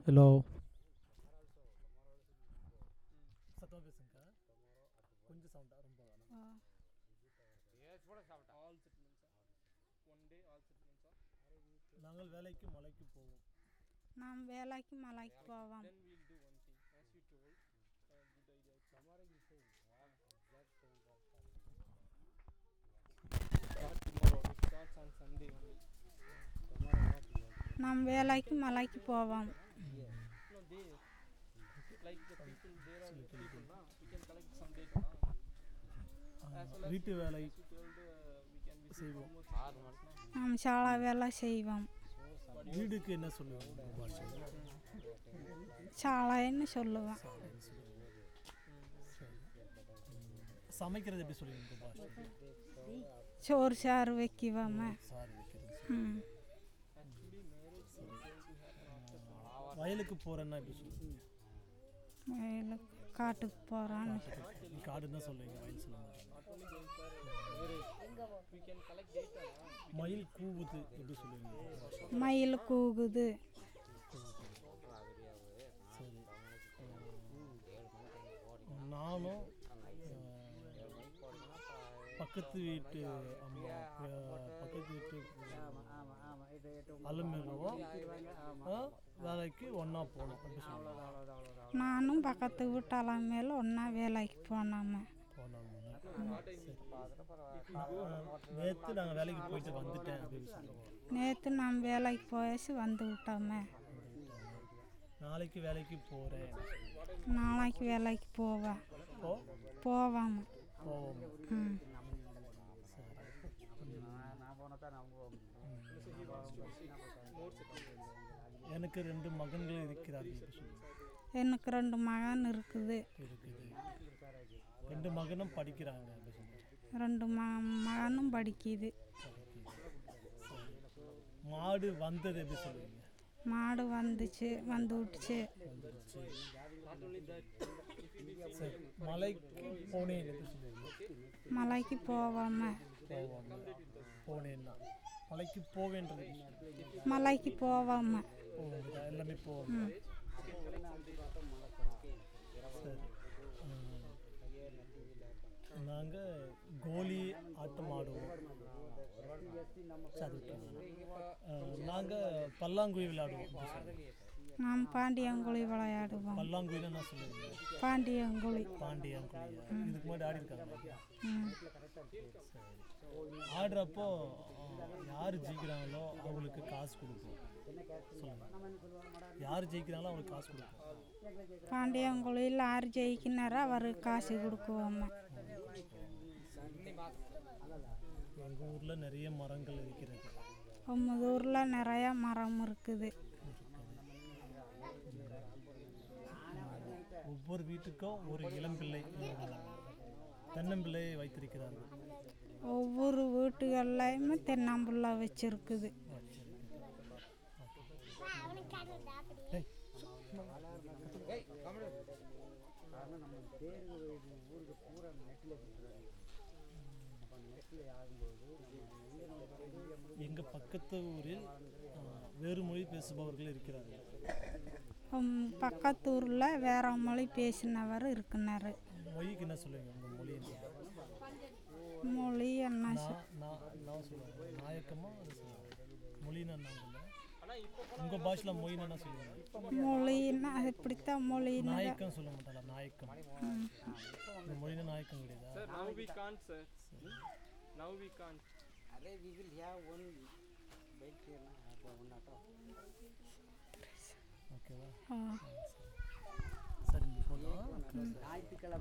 Hello சத்தமாக பேசுங்கக்கா கொஞ்சம் சவுண்டாக ரொம்ப வேணாம் ஆல் செட்டில்மெண்ட்ஸா ஒன் டே ஆல் செட்டில்மெண்ட்ஸா நாங்கள் வேலைக்கு மலைக்கு போவோம் நாம் வேலைக்கு மலைக்கு போவோம் then we'll do one thing as you told uh, good idea start tomorrow it starts on sunday only நாம் வேலைக்கு மலைக்கு போவோம் no they like the people there are the people na we can collect some data na as well as வீட்டு வேலை you told uh, we can visit செய்வோம். homework நாம் சாலா வேலை செய்வோம் வீடுக்கு என்ன சொல்லுவாங்க உங்க பாஷையில் சாலைன்னு சொல்லுவோம் சமைக்கிறது எப்படி சொல்லுவீங்க உங்கள் பாஷையில் சோறு சாறு வைக்குவோம் சாரி வைக்கிறது ம் வயலுக்கு போகிறேன்னா எப்படி சொல்லுவீங்க வயலுக்கு காட்டுக்கு போகிறோன்னு காடுன்னு தான் சொல்லுவீங்க வயல் சொல்ல மாட்டீங்க we can collect data na மயில் கூவுது எப்படி சொல்லுவீங்க உங்க பாஷையில்? மயில் கூகுது சரி அஹ், நானும் அஹ், பக்கத்து வீட்டு அம்மா அஹ், பக்கத்து வீட்டு அலுமிடுவோம் வேலைக்கு ஒன்றா போனோம் அப்படி சொல்லுவாங்க நானும் பக்கத்து வீட்டாளம் மேலே ஒன்றா வேலைக்கு போனோம் போனோம் நேற்று நாங்கள் வேலைக்கு போயிட்டு வந்துட்டேன் அப்படின்னு சொல்லுவோம் நேற்று நாம் வேலைக்கு போயாச்சு வந்து விட்டோமே நாளைக்கு வேலைக்கு போகிறேன் நாளைக்கு வேலைக்கு போவேன் போ போவோம் போவோம் ம் எனக்கு ரெண்டு மகன்கள் இருக்கிறார்கள் என்று சொல்லுவாங்க எனக்கு ரெண்டு மகன் இருக்குது இருக்குது ரெண்டு மகனும் படிக்கிறாங்க அப்படி சொல்லுவாங்க ரெண்டு ம மகனும் படிக்குது மாடு வந்தது எப்படி சொல்லுவீங்க மாடு வந்துச்சு வந்து விட்டுச்சு வந்துருச்சு சரி மலைக்கு போனேன் எப்படி சொல்லுவீங்க மலைக்கு போவாம போவாங்க போனேன்னா மலைக்கு போவேன்றது எப்படி சொல்லுவீங்க? மலைக்கு போவாம போவோம் எல்லாமே போவோம் சரி நாங்கள் கோலி ஆட்டம் ஆடுவோம் சரி நாங்கள் பல்லாங்குழி விளையாடுவோம் அப்படி சொல்லுங்க. நாம் பாண்டியங்குழி விளையாடுவோம் பல்லாங்குழின்னு என்ன சொல்லுவீங்க பாண்டியங்குழி பாண்டியங்குழி இதுக்கு முன்னாடி ஆடி இருக்காங்க ம் ஆடுறப்போ யார் ஜெயிக்கிறாங்களோ அவங்களுக்கு காசு கொடுப்போம் சொல்லுங்க யார் ஜெயிக்கிறாங்களோ அவங்களுக்கு காசு கொடுப்போம் பாண்டியங்குழியில் யார் ஜெயிக்கினாரோ அவருக்கு காசு கொடுக்குவோம் எங்கள் ஊரில் நிறைய மரங்கள் இருக்கிறது ஒன்பது ஊரில் நிறையா மரம் இருக்குது ஒவ்வொரு வீட்டுக்கும் ஒரு இளம்பிள்ளை அஹ், தென்னம்பிள்ளை வைத்திருக்கிறார்கள் ஒவ்வொரு வீட்டுகள்லையுமே தென்னம்புள்ளை வச்சுருக்குது டேய், எங்கள் பக்கத்து ஊரில் அஹ், வேறு மொழி பேசுபவர்கள் இருக்கிறார்கள் உம், பக்கத்து ஊரில் வேற மொழி பேசினவர் இருக்கிறாரு மொழிக்கு என்ன சொல்லுவீங்க உங்கள் மொழி என்ன? மொழி என்ன சொ- நான் நான் நான் சொல்லுவேன் நாயக்கமா அது சொல்லுவேன் மொழின்னு என்ன சொல்லுவேன் உங்கள் பாஷையில் மொழின்னு என்ன சொல்லுவீங்க மொழின்னா அது இப்படித்தான் மொழின்னு நாயக்கம் சொல்ல மாட்டாளா நாயக்கம் இந்த மொழினா நாயக்கம் கிடையாதா sir now we can't sir now we can't अरे वी विल हैव वन बैठ के ना वन ऑटो ஓகேவா ஆ, சரி போதும் ஞாயிற்றுக்கிழமை